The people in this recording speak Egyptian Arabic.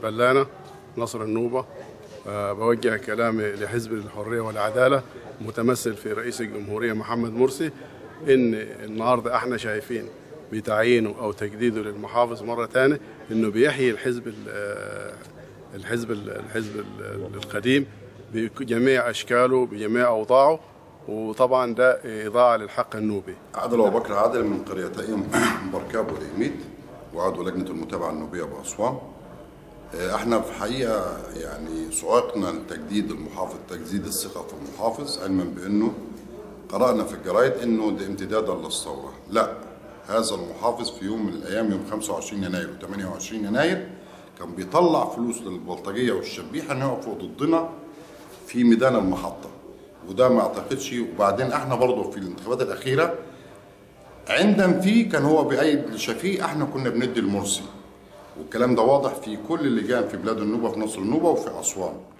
غلانة نصر النوبة آه، بوجه كلامي لحزب الحرية والعدالة متمثل في رئيس الجمهورية محمد مرسي إن النهاردة احنا شايفين بتعيينه أو تجديده للمحافظ مرة ثانية إنه بيحيي الحزب ال- آه، الحزب ال- الحزب ال- القديم بجميع أشكاله بجميع أوضاعه وطبعا ده إضاعة للحق النوبي عادل أبو بكر عادل من قريتين بركاب وإيميت وعضو لجنة المتابعة النوبية بأسوان آه، احنا في حقيقة يعني سعقنا لتجديد المحافظ تجديد الثقة في المحافظ علما بأنه قرأنا في الجرايد أنه ده امتدادا للثورة لا هذا المحافظ في يوم من الأيام يوم 25 يناير و 28 يناير كان بيطلع فلوس للبلطجية والشبيحة أن يقفوا ضدنا في ميدان المحطة وده ما اعتقدش وبعدين احنا برضه في الانتخابات الأخيرة عندما فيه كان هو بأيد شفيق احنا كنا بندي المرسي والكلام ده واضح في كل اللجان في بلاد النوبة في نصر النوبة وفي أسوان